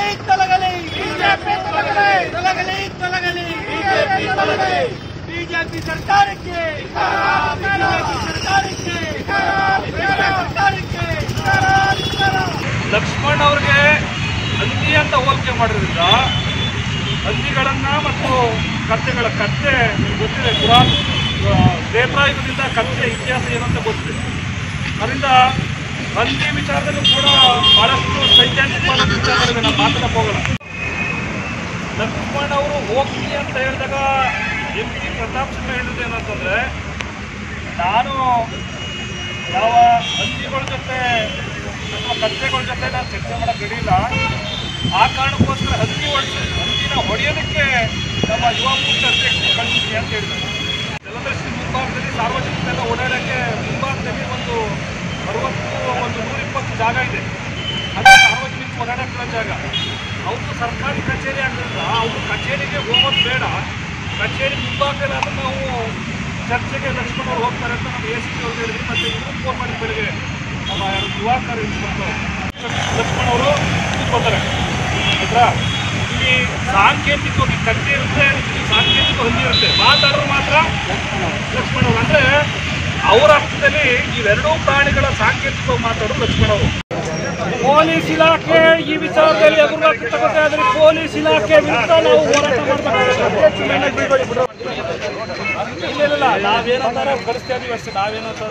ತೊಲಗಲಿ BJP ತೊಲಗಲಿ ತೊಲಗಲಿ ತೊಲಗಲಿ ಬಿಜೆಪಿ ತೊಲಗಲಿ ಬಿಜೆಪಿ ಸರ್ಕಾರಕ್ಕೆ ಬಿಜೆಪಿ ಸರ್ಕಾರಕ್ಕೆ ಬಿಜೆಪಿ ಸರ್ಕಾರಕ್ಕೆ ಲಕ್ಷ್ಮಣ್ ಅವ್ರಿಗೆ ಹಂದಿ ಅಂತ ಹೋಲಿಕೆ ಮಾಡೋದ್ರಿಂದ ಹಂದಿಗಳನ್ನ ಮತ್ತು ಕತ್ತೆಗಳ ಕತ್ತೆ ಗೊತ್ತಿದೆ ಪುರಾಣ ತ್ರೇತಾಯುಗದಿಂದ ಕತ್ತೆ ಇತಿಹಾಸ ಏನು ಅಂತ ಗೊತ್ತಿದೆ ಅದರಿಂದ ಹಂದಿ ವಿಚಾರದಲ್ಲೂ ಕೂಡ ಬಹಳಷ್ಟು ಸೈದ್ಧಾಂತಿಕವಾದ ವಿಚಾರಗಳಿವೆ ನಾವು ಮಾತನ್ನ ಹೋಗೋಣ ಲಕ್ಷ್ಮಣ್ ಅವರು ಹೋಗ್ತೀನಿ ಅಂತ ಹೇಳಿದಾಗ ಎಂ ಪಿ ಪ್ರತಾಪ್ ಸಿಂಹ ಹೇಳಿದ್ದು ಏನಂತಂದ್ರೆ ನಾನು ಯಾವ ಹಂದಿಗಳ ಜೊತೆ ಅಥವಾ ಕತ್ತೆಗಳ ಜೊತೆ ನಾನು ಚರ್ಚೆ ಮಾಡಕ್ಕೆ ರೆಡಿಯಿಲ್ಲ ಆ ಕಾರಣಕ್ಕೋಸ್ಕರ ಹಂದಿ ಹೊಡ್ಸ ಹಂದಿನ ಹೊಡೆಯೋದಕ್ಕೆ ನಮ್ಮ ಯುವ ಮೋರ್ಚಾ ಅಧ್ಯಕ್ಷರು ಕಳಿಸಿದ್ವಿ ಅಂತ ಹೇಳಿದ್ದಾರೆ ಜಲದರ್ಶಿ ಮುಂಭಾಗದಲ್ಲಿ ಸಾರ್ವಜನಿಕರೆಲ್ಲ ಓಡಾಡೋಕ್ಕೆ ಮುಂಭಾಗದಲ್ಲಿ ಒಂದು ಅರವತ್ತು ಒಂದು ನೂರಿಪ್ಪತ್ತು ಜಾಗ ಇದೆ ಅದು ಸಾರ್ವಜನಿಕ ಓಡಾಡಕ್ಕಿರೋ ಜಾಗ ಅವ್ರದ್ದು ಸರ್ಕಾರಿ ಕಚೇರಿ ಆಗಿರೋದ್ರಿಂದ ಅವ್ರ ಕಚೇರಿಗೆ ಹೋಗೋದು ಬೇಡ ಕಚೇರಿ ಮುಂಭಾಗದಲ್ಲಿ ಅದನ್ನು ನಾವು ಚರ್ಚೆಗೆ ಲಕ್ಷ್ಮಣ್ ಅವ್ರು ಹೋಗ್ತಾರೆ ಅಂತ ನಮ್ಮ ಎ ಸಿ ಪಿ ಅವ್ರು ಹೇಳಿದ್ರು ಮತ್ತೆ ಇವರು ಫೋನ್ ಮಾಡಿ ಬೆಳಗ್ಗೆ ನಮ್ಮ ಯಾರು ಯುವಕರು ಇನ್ಸ್ಪೆಕ್ಟರ್ ಲಕ್ಷ್ಮಣ್ ಅವರು ಕೂತ್ಕೊಳ್ತಾರೆ ಆಯ್ತಾ ಇಲ್ಲಿ ಸಾಂಕೇತಿಕವಾಗಿ ಕತ್ತೆ ಇರುತ್ತೆ ಇಲ್ಲಿ ಸಾಂಕೇತಿಕ ಹೊಂದಿ ಇರುತ್ತೆ ಮಾತಾಡೋರು ಮಾತ್ರ ಲಕ್ಷ್ಮಣ್ ಅವರು ಅಂದ್ರೆ ಅವರ ಅರ್ಥದಲ್ಲಿ ಇವೆರಡೂ ಪ್ರಾಣಿಗಳ ಸಾಂಕೇತಿಕವಾಗಿ ಮಾತಾಡೋರು ಲಕ್ಷ್ಮಣ್ ಅವರು ಪೊಲೀಸ್ ಇಲಾಖೆ ಈ ವಿಚಾರದಲ್ಲಿ ಎದುರಾಗಿ ತಗೋತಾ ಇದ್ರೆ ಪೊಲೀಸ್ ಇಲಾಖೆ ವಿರುದ್ಧ ನಾವು ಹೋರಾಟ ಮಾಡಬೇಕು ಇಲ್ಲ ಇಲ್ಲ ನಾವೇನಂತಾರೆ ಕಳಿಸ್ತಾ ಇದೀವಿ ಅಷ್ಟೇ ನಾವೇನಂತ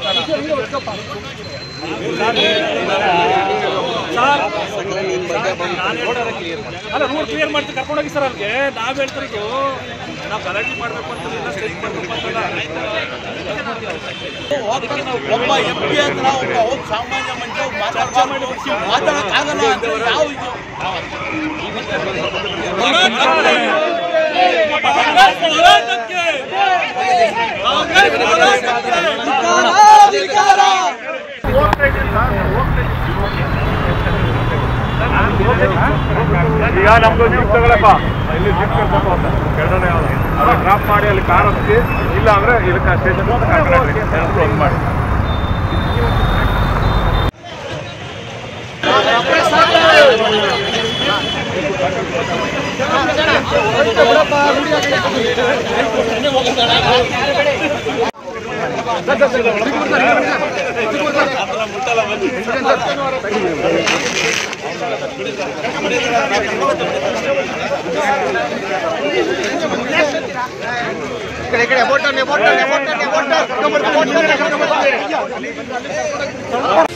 ಅಲ್ಲ ರೂಲ್ ಕ್ಲಿಯರ್ ಮಾಡ್ತೀವಿ ಕರ್ಕೊಂಡೋಗಿ ಸರ್ ಅಲ್ಲಿಗೆ ನಾವ್ ಹೇಳ್ತಾರೆ ಇದು ನಾವು ಗಲಾಟೆ ಮಾಡ್ಬೇಕು ಅಂತ ಇಲ್ಲ ಸ್ಟ್ರೈಕ್ ಮಾಡ್ಬೇಕು ಅಂತಲ್ಲ ಅದಕ್ಕೆ ನಾವು ಒಬ್ಬ ಎಂ ಪಿ ಹತ್ರ ಒಬ್ಬ ಒಬ್ಬ ಸಾಮಾನ್ಯ ಮನುಷ್ಯ ಮಾತಾಡ್ಬಾರ್ದು ಮಾತಾಡಕ್ಕಾಗಲ್ಲ ಅಂದ್ರೆ ಯಾವ ಇದು ಈಗ ನಮ್ದು ಜೀಪ್ ತಗೊಳಪ್ಪ ಇಲ್ಲಿ ಜೀಪ್ ಕರ್ಕೊಂಡು ಅಂತ ಕೆಳಗಡೆ ಅದು ಡ್ರಾಪ್ ಮಾಡಿ ಅಲ್ಲಿ ಕಾರ್ ಹತ್ತಿ ಇಲ್ಲ ಅಂದ್ರೆ ಇದಕ್ಕೆ ಸ್ಟೇಷನ್ ಒಂದು ಮಾಡಿ ಕಡೆ ಕಡೆ ಬೋಟರ್ ಬೋಟರ್ ಬೋಟರ್ ಬೋಟರ್